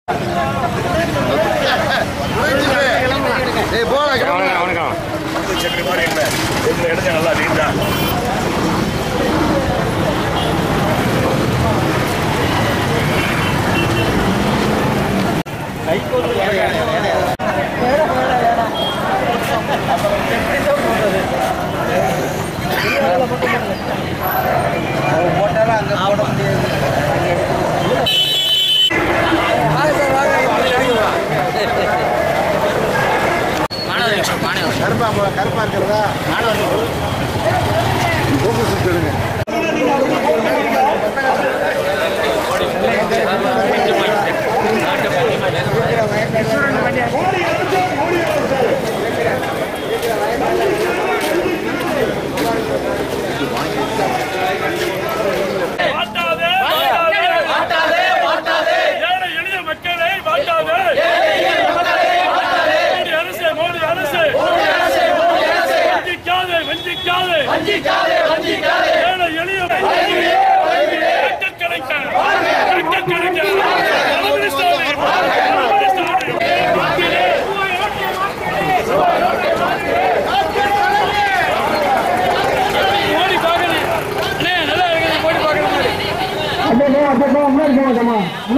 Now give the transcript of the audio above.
ஏய் போடா வணக்கம் வணக்கம் சக்கரை மாதிரி இல்லை இந்த இடத்த நல்லா நீட்டா போட்டாலும் அங்க போட முடியாது கருப்பா கருப்பா இருக்கிறதா போக்கு சுத்திடுங்க வாட்டாதே வாட்டாதே வாட்டாதே ஏழை எளிய மக்களை வாட்டாதே மோடி அரசு மோடி அரசு வஞ்சிக்காதே வஞ்சிக்காதே ஏழை எளிய கிடைக்க கிடைக்க